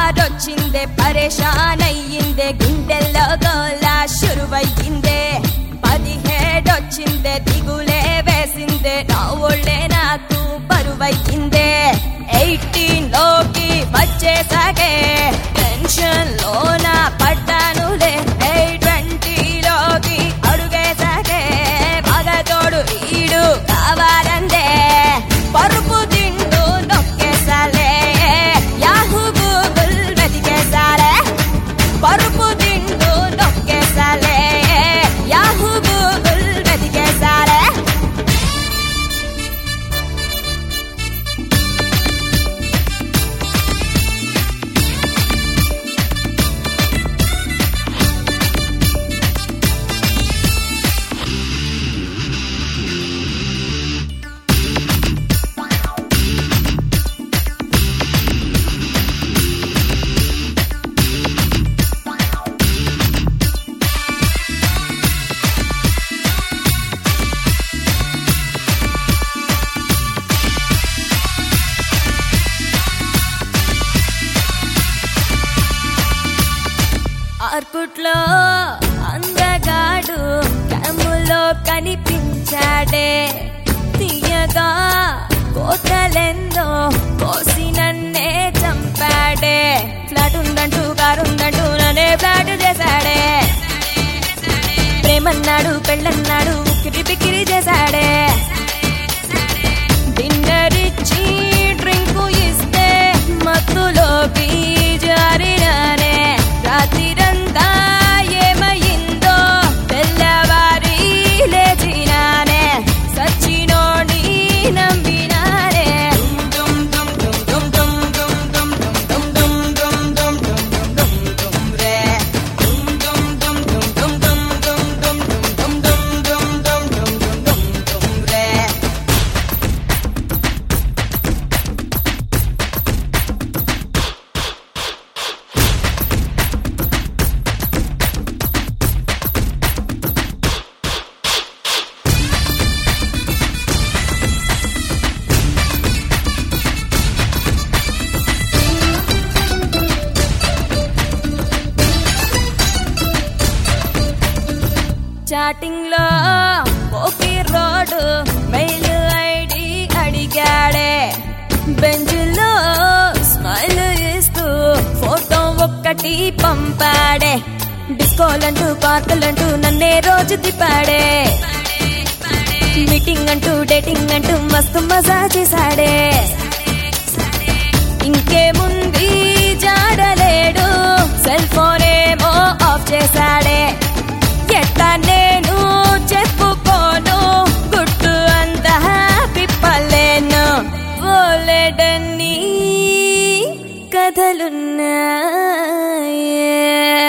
బహారొచ్చిందే పరేషాన్ అయ్యిందే గుండెల్లో గోలా షురువయ్యిందే పదిహేడొచ్చిందే దిగులే వేసిందే నా ఒళ్ళే నాకు బరువయ్యిందే ఎయిటీన్ లోకి వచ్చేసాగే టెన్షన్ లోన పడ్డానులే ట్వంటీలోకి అడుగేసాగే పగతోడు ఈడు కావాలందే పరుపు తింటూ నొక్కేసాలే యాహూ గూగుల్ వెతికేసాలే పరుపు తింటూ నొక్కేసాలే యాహూ గూగుల్ వెతికేసాలే ఆర్కుట్లో అందగాడు కమ్ములో కనిపించాడే తీయగా కోతలెందో కోసి నన్నే చంపాడే ఫ్లాట్ ఉందంటూ కారు ఉందంటూ నన్నే ఫ్లాట్ చేశాడే ప్రేమన్నాడు పెళ్ళన్నాడు ఉక్కిరి బిక్కిరి చేశాడే డిన్నర్ ఇచ్చి డ్రింకు ఇస్తే మత్తులోకి జారినానే రాత్రిరంతా ఏమయిందో తెల్లవారి లేచినానే సచ్చినోడి నమ్మినానే దుమ్ దుమ్ దుమ్ దుమ్ దుమ్ దుమ్ దుమ్ దుమ్ దుమ్ దుమ్ దుమ్ దుమ్ దుమ్ దుమ్ దుమ్ రే దుమ్ దుమ్ దుమ్ దుమ్ దుమ్ దుమ్ దుమ్ దుమ్ దుమ్ దుమ్ దుమ్ దుమ్ దుమ్ దుమ్ దుమ్ దుమ్ రే చాటింగ్ లో ఓకే రోడ్ మెయిల్ ఐడి అడిగాడే బెంచ్లో స్మైల్ ఇస్తూ ఫోటో ఒక్కటి పంపాడే డిస్కోలంటూ పార్కులంటూ నన్నే రోజు తిప్పాడే మీటింగ్ అంటూ డేటింగ్ అంటూ మస్తు మజా చేశాడే ఇంకేముంది జాడలేడు సెల్ ఫోన్ ఏమో ఆఫ్ చేశాడే ఎట్టా నేను చెప్పుకోను గుట్టు అంతా పిప్పలేను ఓలెడన్ని కథలున్నాయే